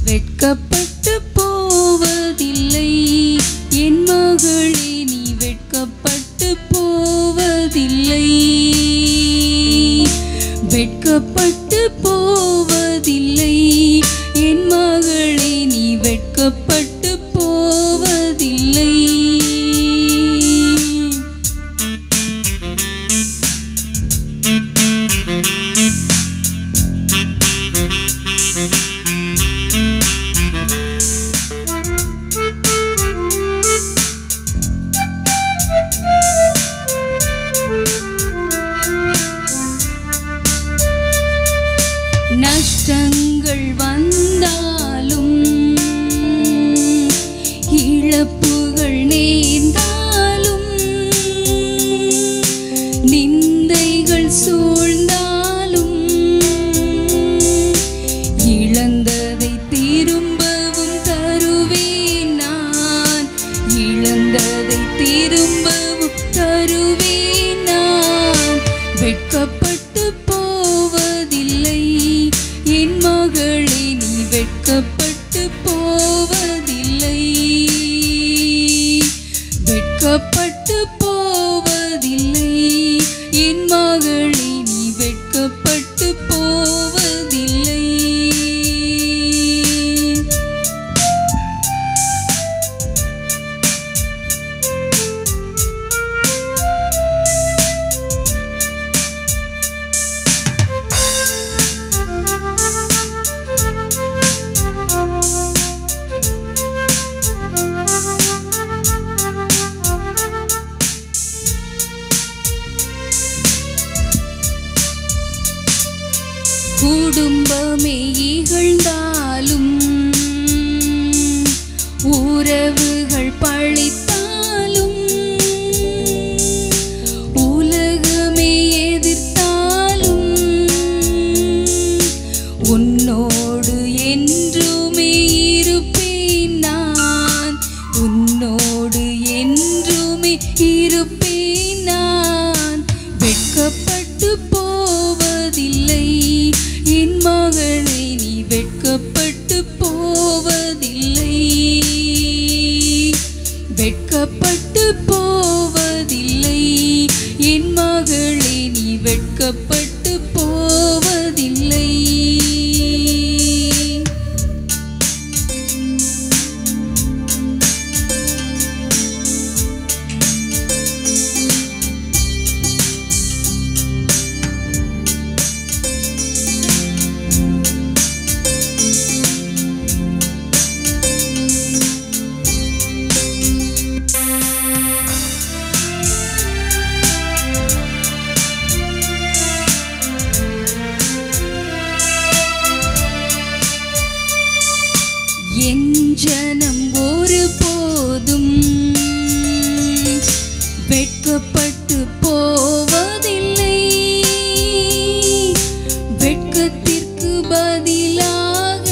வெட்கப்பட்டு போவதில்லை என் மகளே நீ வெட்கப்பட்டு போவதில்லை வெட்கப்பட்டு போவதில்லை என் மகளே நீ வெட்கப்பட்டு போவதில்லை நஷ்டங்கள் வந்தாலும் இழப்புகள் நேர்ந்தாலும் நிந்தைகள் சூழ்ந்தாலும் இழந்ததை திரும்பவும் தருவேன் நான் இழந்ததை திரும்பவும் தருவேன் நான் வெட்கப்பட்டு போவதில்லை என் மகளே நீ வெட்கப்பட்டு போவதில்லை வெட்கப்பட்டு போவதில்லை என் மகளே நீ வெட்கப்பட்டு போவதில்லை குடும்பமே இகழ்ந்தாலும் உறவுகள் பழித்தாலும் உலகமே எதிர்த்தாலும் உன்னோடு என்றுமே இருப்பேன் நான் உன்னோடு என்றுமே இருப்பேன் நான் வெட்கப்பட்டு போவதில்லை என் மகளே நீ வெட்கப்பட்டு போவதில்லை வெட்கப்பட்டு போவதில்லை என் மகளே நீ வெட்கப்பட்டு போவதில்லை என் ஜனம் ஒரு போதும் வெட்கப்பட்டு போவதில்லை வெட்கத்திற்கு பதிலாக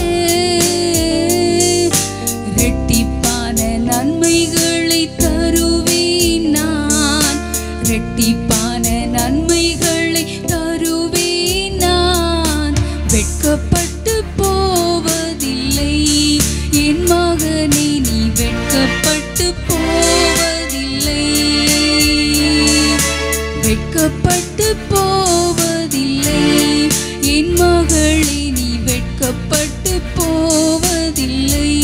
ரெட்டிப்பான நன்மைகளை தருவேன் நான் ரெட்டிப்பான நன்மைகளை தருவேன் நான் வெட்கப்பட்டு போவதில்லை என் மகனே நீ வெட்கப்பட்டு போவதில்லை வெட்கப்பட்டு போவதில்லை என் மகளே நீ வெட்கப்பட்டு போவதில்லை